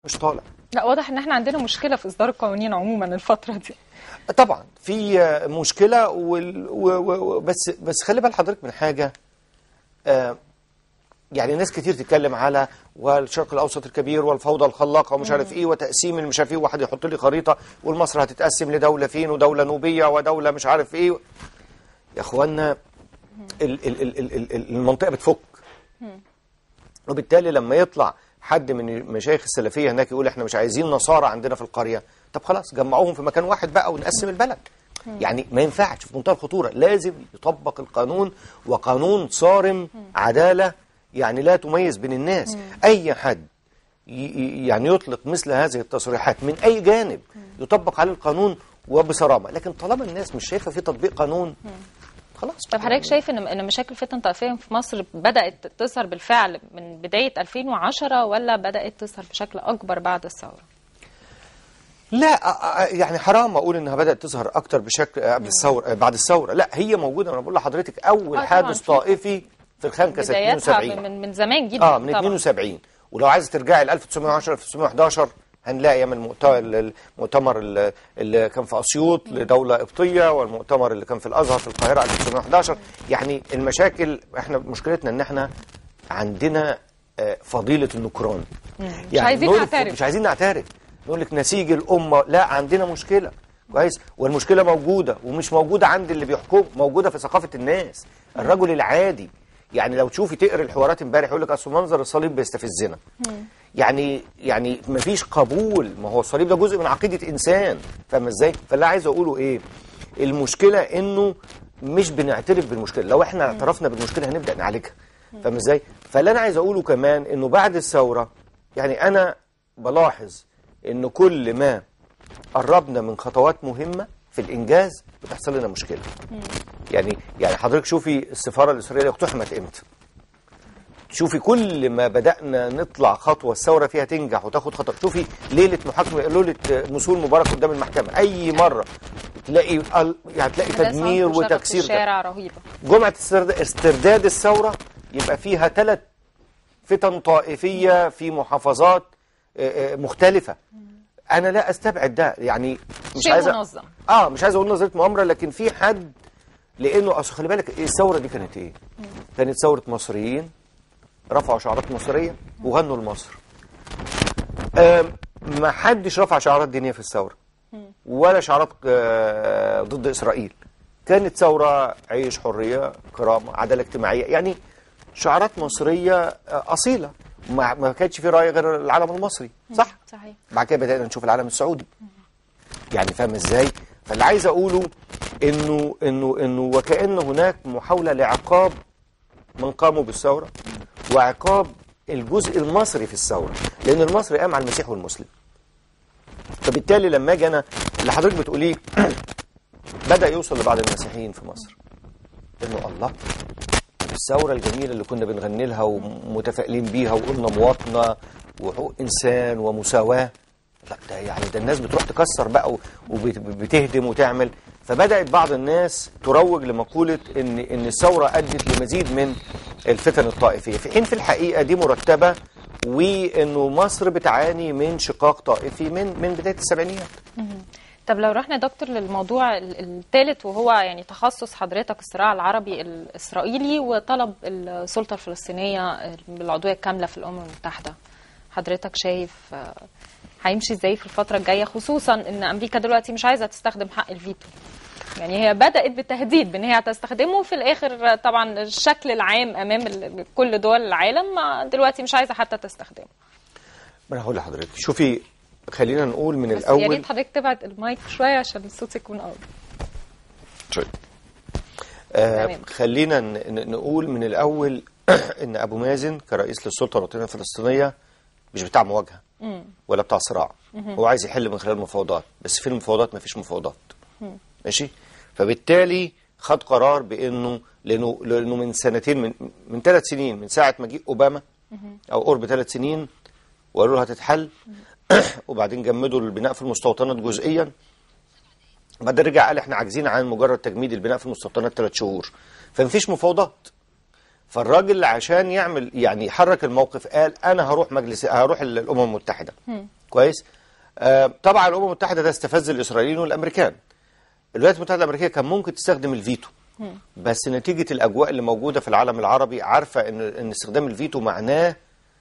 مش طالع لا واضح ان احنا عندنا مشكله في اصدار القوانين عموما الفتره دي طبعا في آه، مشكله وال... و... و... و- بس بس خلي بال حضرتك من حاجه آه، يعني ناس كتير تتكلم على والشرق الاوسط الكبير والفوضى الخلاقه ومش عارف ايه وتقسيم اللي مش عارف ايه واحد يحط لي خريطه والمصر هتتقسم لدوله فين ودوله نوبيه ودوله مش عارف ايه يا اخوانا ال... ال... ال... ال... ال- المنطقه بتفك وبالتالي لما يطلع حد من المشايخ السلفيه هناك يقول احنا مش عايزين نصارى عندنا في القريه طب خلاص جمعوهم في مكان واحد بقى ونقسم البلد يعني ما ينفعش في منتهى الخطوره لازم يطبق القانون وقانون صارم عداله يعني لا تميز بين الناس اي حد ي- ي- يعني يطلق مثل هذه التصريحات من اي جانب يطبق عليه القانون وبصرامه لكن طالما الناس مش شايفه في تطبيق قانون خلاص طب حضرتك شايف ان ان مشاكل فتن طائفيه في مصر بدات تظهر بالفعل من بدايه 2010 ولا بدات تظهر بشكل اكبر بعد الثوره؟ لا آه، آه، يعني حرام اقول انها بدات تظهر اكتر بشكل آه، قبل الثوره آه، بعد الثوره لا هي موجوده انا بقول لحضرتك اول آه، طبعاً حادث في- طائفي في الخنكه سنه بداياتها 72 من من زمان جدا اه من طبعاً. 72 ولو عايز ترجعي ل 1910 1911 هنلاقي ايام المؤت- المؤتمر اللي- اللي كان في اسيوط لدوله قبطيه والمؤتمر اللي كان في الازهر في القاهره 1911 يعني المشاكل احنا مشكلتنا ان احنا عندنا آه، فضيله النكران مش عايزين نقول لك- نعترف. مش عايزين نعترف نقول لك نسيج الامه لا عندنا مشكله كويس والمشكله موجوده ومش موجوده عند اللي بيحكم موجوده في ثقافه الناس الرجل العادي يعني لو تشوفي تقري الحوارات امبارح يقول لك اصل منظر الصليب بيستفزنا يعني يعني مفيش قبول ما هو الصليب ده جزء من عقيده انسان فاهم ازاي فاللي عايز اقوله ايه المشكله انه مش بنعترف بالمشكله لو احنا اعترفنا بالمشكله هنبدا نعالجها فاهم ازاي فاللي انا عايز اقوله كمان انه بعد الثوره يعني انا بلاحظ ان كل ما قربنا من خطوات مهمه في الانجاز بتحصل لنا مشكله يعني يعني حضرتك شوفي السفاره الاسرائيليه اقتحمت امتى شوفي كل ما بدأنا نطلع خطوة الثورة فيها تنجح وتاخد خطوة شوفي ليلة محاكمة ليلة نزول مبارك قدام المحكمة أي مرة تلاقي ال- يعني تلاقي الناس تدمير عنف وشغب في وتكسير ده. الشارع رهيبه جمعة استرد- استرداد الثورة يبقى فيها ثلاث فتن طائفية في محافظات آه، آه، مختلفة أنا لا أستبعد ده يعني مش شيء عايز أ- منظم. اه مش عايز اقول نظريه مؤامره لكن في حد لانه اصل خلي بالك إيه الثوره دي كانت ايه؟ كانت ثوره مصريين رفعوا شعارات مصريه وغنوا لمصر. آم، ما حدش رفع شعارات دينيه في الثوره ولا شعارات آه، ضد اسرائيل. كانت ثوره عيش حريه كرامه عداله اجتماعيه يعني شعارات مصريه آه، اصيله ما ما كانش في راي غير العلم المصري صح؟ صحيح بعد كده بدأنا نشوف العالم السعودي يعني فاهم ازاي فاللي عايز اقوله انه انه انه وكأن هناك محاولة لعقاب من قاموا بالثورة وعقاب الجزء المصري في الثورة لان المصري قام على المسيح والمسلم فبالتالي لما اجي انا اللي حضرتك بتقوليه بدأ يوصل لبعض المسيحيين في مصر انه الله الثورة الجميلة اللي كنا بنغني لها ومتفائلين بيها وقلنا مواطنة وحقوق إنسان ومساواة لا ده يعني ده الناس بتروح تكسر بقى وبتهدم وتعمل فبدأت بعض الناس تروج لمقولة إن إن الثورة أدت لمزيد من الفتن الطائفية في حين في الحقيقة دي مرتبة وإنه مصر بتعاني من شقاق طائفي من من بداية السبعينيات طب لو رحنا يا دكتور للموضوع الثالث وهو يعني تخصص حضرتك الصراع العربي الإسرائيلي وطلب السلطة الفلسطينية بالعضوية الكاملة في الأمم المتحدة حضرتك شايف آه، هيمشي ازاي في الفترة الجاية خصوصا ان امريكا دلوقتي مش عايزة تستخدم حق الفيتو يعني هي بدأت بالتهديد بان هي هتستخدمه في الاخر آه، طبعا الشكل العام امام ال- كل دول العالم آه، دلوقتي مش عايزة حتى تستخدمه ما أنا هقول لحضرتك شوفي خلينا نقول من بس يا الأول ريت حضرتك تبعد المايك شوية عشان الصوت يكون قوي طيب. آه تمام. خلينا ن- ن- نقول من الأول إن أبو مازن كرئيس للسلطة الوطنية الفلسطينية مش بتاع مواجهة ولا بتاع صراع هو عايز يحل من خلال المفاوضات بس في المفاوضات ما فيش مفاوضات ماشي فبالتالي خد قرار بانه لانه لانه من سنتين من من ثلاث سنين من ساعه ما جه اوباما او قرب ثلاث سنين وقالوا له هتتحل وبعدين جمدوا البناء في المستوطنات جزئيا بعدين رجع قال احنا عاجزين عن مجرد تجميد البناء في المستوطنات ثلاث شهور فمفيش مفاوضات فالراجل عشان يعمل يعني يحرك الموقف قال انا هروح مجلس هروح ال- الامم المتحده كويس آه طبعا الامم المتحده ده استفز الاسرائيليين والامريكان الولايات المتحده الامريكيه كان ممكن تستخدم الفيتو بس نتيجه الاجواء اللي موجوده في العالم العربي عارفه ان ان استخدام الفيتو معناه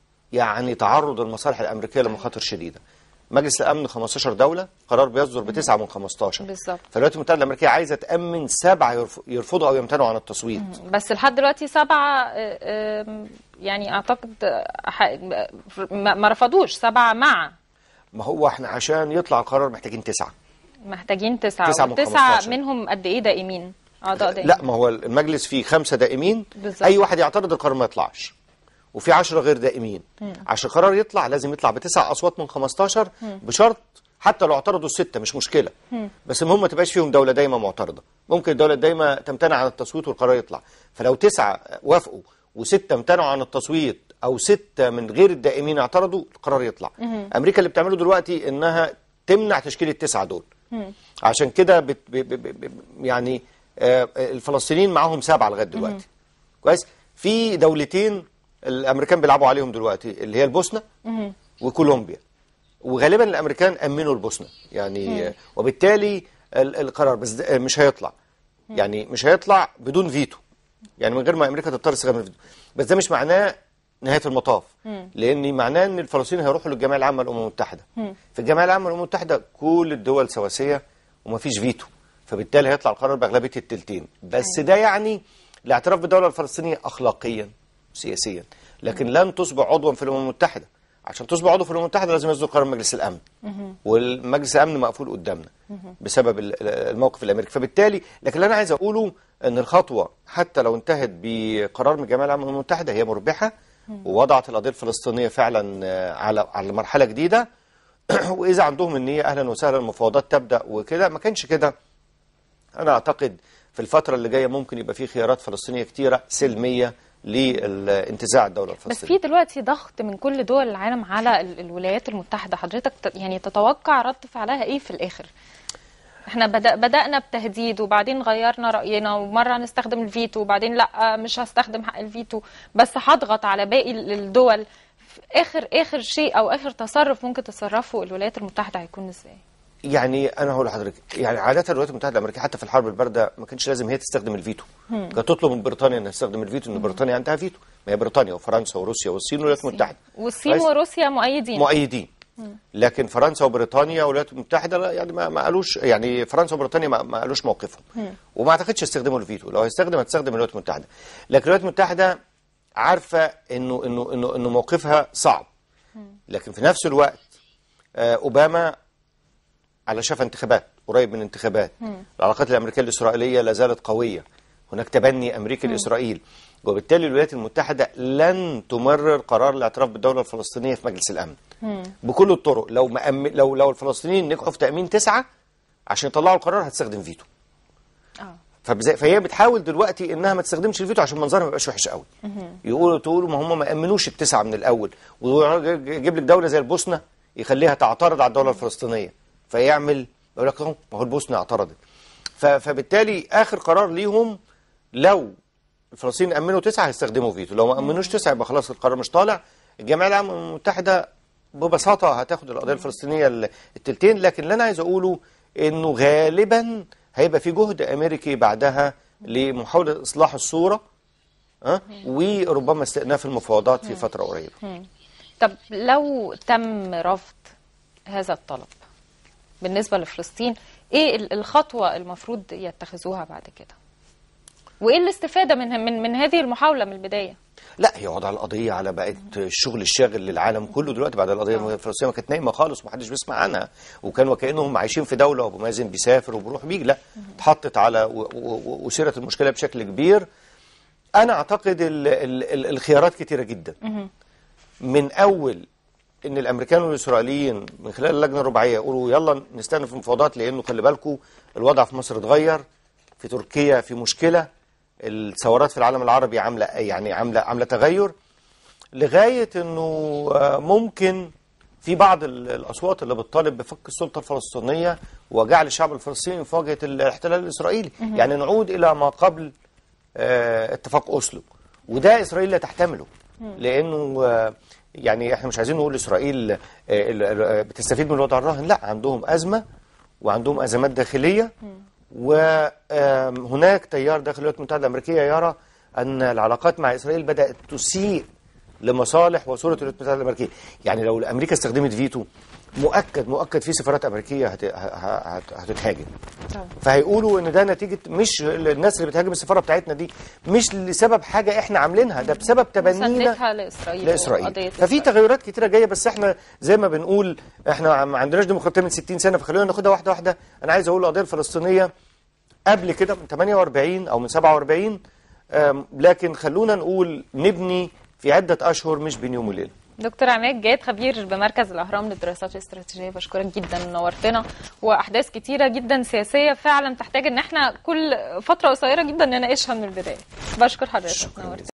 يعني تعرض المصالح الامريكيه لمخاطر شديده مجلس الامن 15 دوله قرار بيصدر بتسعه من 15 بالظبط. فالولايات المتحده الامريكيه عايزه تامن سبعه يرف- يرفضوا او يمتنعوا عن التصويت بس لحد دلوقتي سبعة آه، آم، يعني أعتقد آه، ح- ما ما رفضوش سبعة مع ما هو احنا عشان يطلع القرار محتاجين تسعه محتاجين تسعة تسعة من والتسعة 15. منهم قد إيه دائمين أعضاء دائمين لا ما هو المجلس فيه خمسه دائمين بالظبط. اي واحد يعترض القرار ما يطلعش وفي 10 غير دائمين عشان القرار يطلع لازم يطلع بتسع اصوات من 15 بشرط حتى لو اعترضوا السته مش مشكله بس المهم ما تبقاش فيهم دوله دايما معترضه ممكن الدوله الدايمه تمتنع عن التصويت والقرار يطلع فلو تسعه وافقوا وسته امتنعوا عن التصويت او سته من غير الدائمين اعترضوا القرار يطلع امريكا اللي بتعمله دلوقتي انها تمنع تشكيل التسعه دول عشان كده بت ب ب ب ب يعني آه، الفلسطينيين معاهم سبعه لغايه دلوقتي كويس في دولتين الامريكان بيلعبوا عليهم دلوقتي اللي هي البوسنه وكولومبيا وغالبا الامريكان امنوا البوسنه يعني آه، وبالتالي ال- القرار بس ده- آه، مش هيطلع يعني مش هيطلع بدون فيتو يعني من غير ما امريكا تضطر تستخدم الفيتو بس ده مش معناه نهايه المطاف لان معناه ان الفلسطينيين هيروحوا للجمعيه العامه للامم المتحده في الجمعيه العامه للامم المتحده كل الدول سواسيه ومفيش فيتو فبالتالي هيطلع القرار باغلبيه التلتين بس ده يعني الاعتراف بالدوله الفلسطينيه اخلاقيا سياسيا لكن لن تصبح عضوا في الامم المتحده عشان تصبح عضو في الامم المتحده لازم يصدر قرار مجلس الامن والمجلس الامن مقفول قدامنا بسبب ال- ال- الموقف الامريكي فبالتالي لكن اللي انا عايز اقوله ان الخطوه حتى لو انتهت بقرار من الجمعيه العامه للامم المتحده هي مربحه ووضعت القضيه الفلسطينيه فعلا آه، على على مرحله جديده واذا عندهم النيه اهلا وسهلا المفاوضات تبدا وكده ما كانش كده انا اعتقد في الفتره اللي جايه ممكن يبقى في خيارات فلسطينيه كتيره سلميه لانتزاع الدوله بس الفلسطينيه في دلوقتي ضغط من كل دول العالم على ال- الولايات المتحدة حضرتك ت- يعني تتوقع رد فعلها ايه في الآخر احنا بدأ بدأنا بتهديد وبعدين غيرنا رأينا ومرة هنستخدم الفيتو وبعدين لا مش هستخدم حق الفيتو بس هضغط على باقي ال- الدول في آخر آخر شيء أو آخر تصرف ممكن تصرفه الولايات المتحدة هيكون ازاي؟ يعني انا هقول لحضرتك يعني عاده الولايات المتحده الامريكيه حتى في الحرب البارده ما كانش لازم هي تستخدم الفيتو كانت تطلب من بريطانيا انها تستخدم الفيتو ان بريطانيا عندها فيتو ما هي بريطانيا وفرنسا وروسيا والصين والولايات المتحده والصين كويس؟ وروسيا مؤيدين مؤيدين لكن فرنسا وبريطانيا والولايات المتحده لا يعني ما, ما قالوش يعني فرنسا وبريطانيا ما, ما قالوش موقفهم وما اعتقدش يستخدموا الفيتو لو هيستخدم هتستخدم الولايات المتحده لكن الولايات المتحده عارفه انه انه انه انه موقفها صعب لكن في نفس الوقت آه اوباما على شفا انتخابات قريب من انتخابات العلاقات الامريكيه الاسرائيليه لا زالت قويه هناك تبني امريكي لاسرائيل وبالتالي الولايات المتحده لن تمرر قرار الاعتراف بالدوله الفلسطينيه في مجلس الامن بكل الطرق لو مأم... لو لو الفلسطينيين نجحوا في تامين تسعه عشان يطلعوا القرار هتستخدم فيتو اه فبزي... فهي بتحاول دلوقتي انها ما تستخدمش الفيتو عشان منظرها ما يبقاش وحش قوي يقولوا تقولوا ما هم ما امنوش التسعه من الاول ويجيب لك دوله زي البوسنه يخليها تعترض على الدوله الفلسطينيه فيعمل يقول لك اهو ما هو البوسنه اعترضت ف... فبالتالي اخر قرار ليهم لو الفلسطينيين امنوا تسعه هيستخدموا فيتو لو ما امنوش تسعه يبقى خلاص القرار مش طالع الجمعيه العامه المتحده ببساطه هتاخد القضيه الفلسطينيه ال- التلتين لكن اللي انا عايز اقوله انه غالبا هيبقى في جهد امريكي بعدها لمحاوله اصلاح الصوره ها وربما استئناف المفاوضات في فتره قريبه طب لو تم رفض هذا الطلب بالنسبة لفلسطين ايه ال- الخطوة المفروض يتخذوها بعد كده وايه الاستفادة من من من هذه المحاولة من البداية لا هي وضع القضيه على بقت الشغل الشاغل للعالم كله دلوقتي بعد القضيه الفلسطينيه ما كانت نايمه خالص ومحدش بيسمع عنها وكان وكانهم عايشين في دوله وابو مازن بيسافر وبيروح بيجي لا اتحطت على و- و- و- وسيره المشكله بشكل كبير انا اعتقد ال ال ال الخيارات كتيره جدا من اول ان الامريكان والاسرائيليين من خلال اللجنه الرباعيه يقولوا يلا نستأنف المفاوضات لانه خلي بالكم الوضع في مصر اتغير في تركيا في مشكله الثورات في العالم العربي عامله يعني عامله عامله تغير لغايه انه آه، ممكن في بعض ال- الاصوات اللي بتطالب بفك السلطه الفلسطينيه وجعل الشعب الفلسطيني في مواجهه الاحتلال الاسرائيلي يعني نعود الى ما قبل آه، اتفاق اوسلو وده اسرائيل لا تحتمله لانه آه، يعني احنا مش عايزين نقول اسرائيل آه، ال- ال- بتستفيد من الوضع الراهن لا عندهم ازمه وعندهم ازمات داخليه وهناك تيار داخل الولايات المتحده الامريكيه يرى ان العلاقات مع اسرائيل بدات تسيء لمصالح وصوره الولايات المتحده الامريكيه يعني لو امريكا استخدمت فيتو مؤكد مؤكد في سفارات امريكيه هت- ه- هت- هتتهاجم طبعا. فهيقولوا ان ده نتيجه مش الناس اللي بتهاجم السفاره بتاعتنا دي مش لسبب حاجه احنا عاملينها ده بسبب تبنينا مساندتها لاسرائيل لاسرائيل وقضية ففي إسرائيل. تغيرات كتيره جايه بس احنا زي ما بنقول احنا ما عندناش ديمقراطيه من 60 سنه فخلينا ناخدها واحده واحده انا عايز اقول القضيه الفلسطينيه قبل كده من 48 او من 47 أم، لكن خلونا نقول نبني في عده اشهر مش بين يوم وليله دكتور عماد جاد خبير بمركز الاهرام للدراسات الاستراتيجيه بشكرك جدا نورتنا واحداث كتيره جدا سياسيه فعلا تحتاج ان احنا كل فتره قصيره جدا نناقشها من البدايه بشكر حضرتك شكراً نورتنا